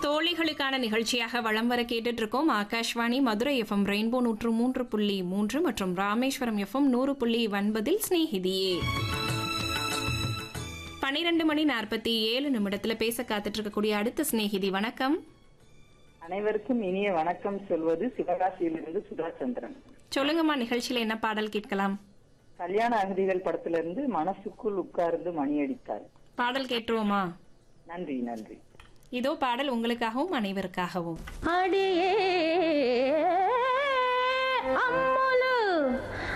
தோழிகளுக்கான நிகழ்ச்சியாக வலம் வர கேட்டுட்டு இருக்கோம் ஆகாஷ்வாணி மதுரை எஃப்எம் ரெயின்போ நூற்று மூன்று புள்ளி மூன்று மற்றும் ராமேஸ்வரம் எஃப்எம் நூறு புள்ளி ஒன்பதில் ஸ்நேகிதியே பனிரெண்டு மணி நாற்பத்தி ஏழு நிமிடத்துல பேச காத்துட்டு இருக்கக்கூடிய அடுத்த சிநேகிதி வணக்கம் அனைவருக்கும் இனிய வணக்கம் சொல்வது சிவகாசியிலிருந்து சுதா சந்திரன் சொல்லுங்கம்மா நிகழ்ச்சியில என்ன பாடல் கேட்கலாம் கல்யாண அகதிகள் படத்திலிருந்து மனசுக்குள் உட்கார்ந்து மணியடித்தார் பாடல் கேட்டுருவோமா நன்றி நன்றி இதோ பாடல் உங்களுக்காகவும் அனைவருக்காகவும் அடியே அம்முலு